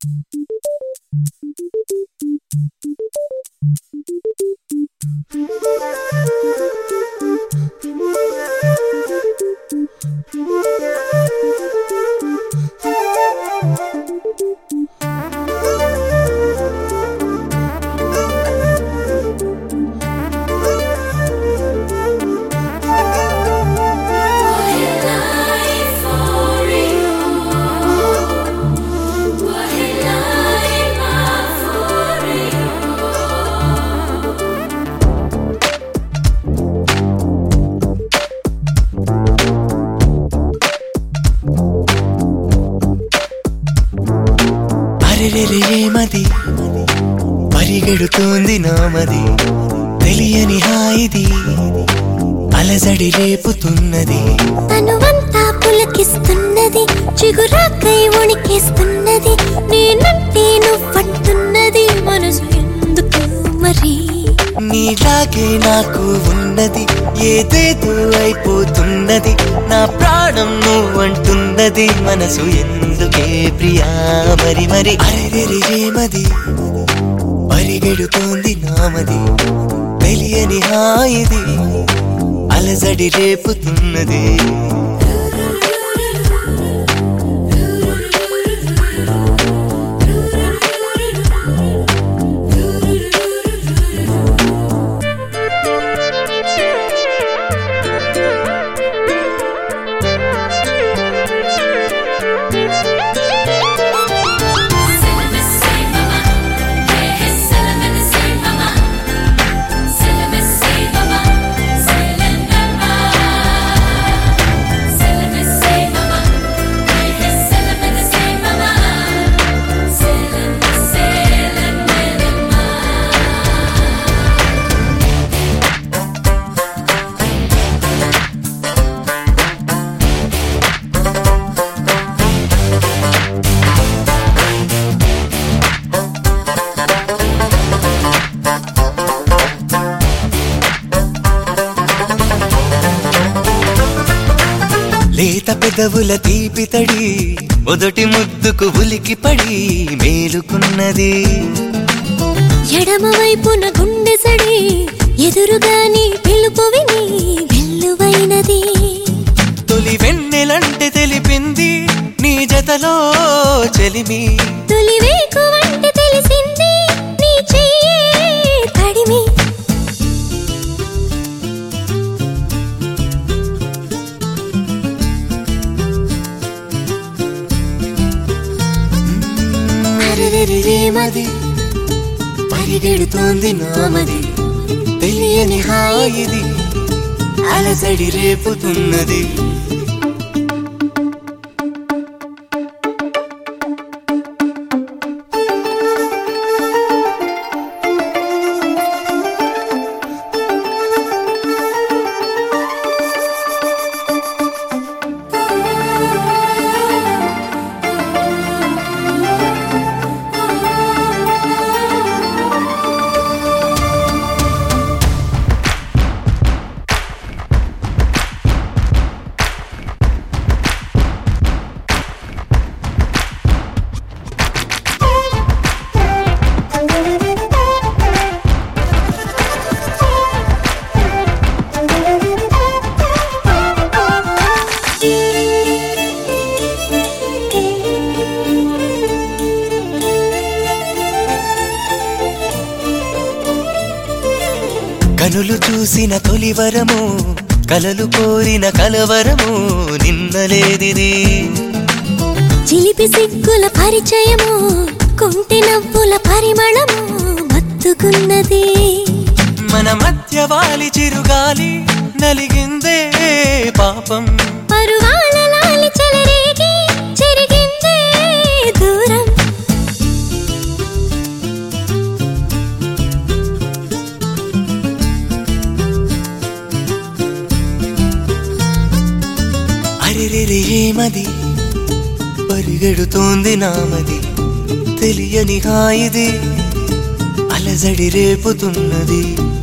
అరెరెరె ఏమది పరిగెడుతోంది నామది తెలియని హాయిది అలజడి రేపుతున్నది తనువంతా పులకిస్తున్నది చిగురాకై ఉణికేస్తున్నది నేనంటే నువ్వంటున్నది మనసు ఎందుకు మరి నీలాగే నాకు ఉన్నది ఏదేదో అయిపోతున్నది నా ప్రాణం నువ్వంటున్నది మనసు ఎందుకే ప్రియా మరి మరి అరెరెరె ఏమది పరిగెడుతోంది నామది తెలియని హాయిది అలజడి రేపుతున్నది లేత పెదవుల తీపితడి మొదటి ముద్దుకు ఉలికి పడి మేలుకున్నది ఎడమ వైపున గుండె సడి ఎదురుగా నీ పిలుపు విని వెల్లువైనది తొలి వెన్నెలంటే తెలిపింది నీ జతలో చెలిమి తొలి వేకువంటే తెలిసింది నీ చెయ్యే తడిమి అరెరెరెరేమది పరిగెడుతోంది నామది తెలియని హాయిది అలసడి రేపుతున్నది కనులు చూసిన తొలివరము కలలు కోరిన కలవరము నిన్నలేదిది చిలిపి సిగ్గుల పరిచయము కుంటి నవ్వుల పరిమళము మత్తుకున్నది మన మధ్య వాలి చిరుగాలి నలిగిందే పాపం పరువాల లాలి చెలరేగి చెరిగిందే దూరం అరెరెరె ఏమది పరిగెడుతోంది నామది తెలియని హాయిది అలజడి రేపుతున్నది